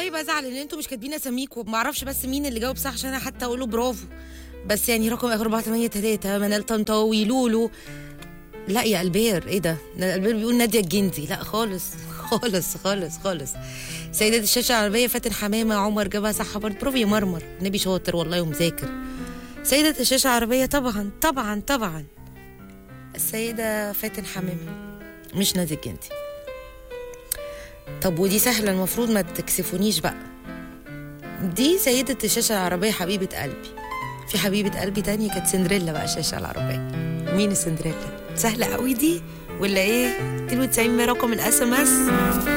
والله بزعل ان انتوا مش كاتبين اساميكم ما اعرفش بس مين اللي جاوب صح عشان انا حتى اقول له برافو بس يعني رقم اخر 483 منال طنطاوي لولو لا يا البير ايه ده ده البير بيقول ناديه الجندي لا خالص خالص خالص خالص سيدة الشاشة العربية فاتن حمامة عمر جابها صح برضه برافو يا مرمر نبي شاطر والله ومذاكر سيدة الشاشة العربية طبعا طبعا طبعا السيدة فاتن حمامة مش نادية الجندي طب ودي سهلة المفروض ما تكسفونيش بقى دي سيدة الشاشة العربية حبيبة قلبي في حبيبة قلبي تانية كانت سندريلا بقى الشاشة العربية مين السندريلا؟ سهلة قوي دي ولا ايه؟ 92 رقم الاس ام اس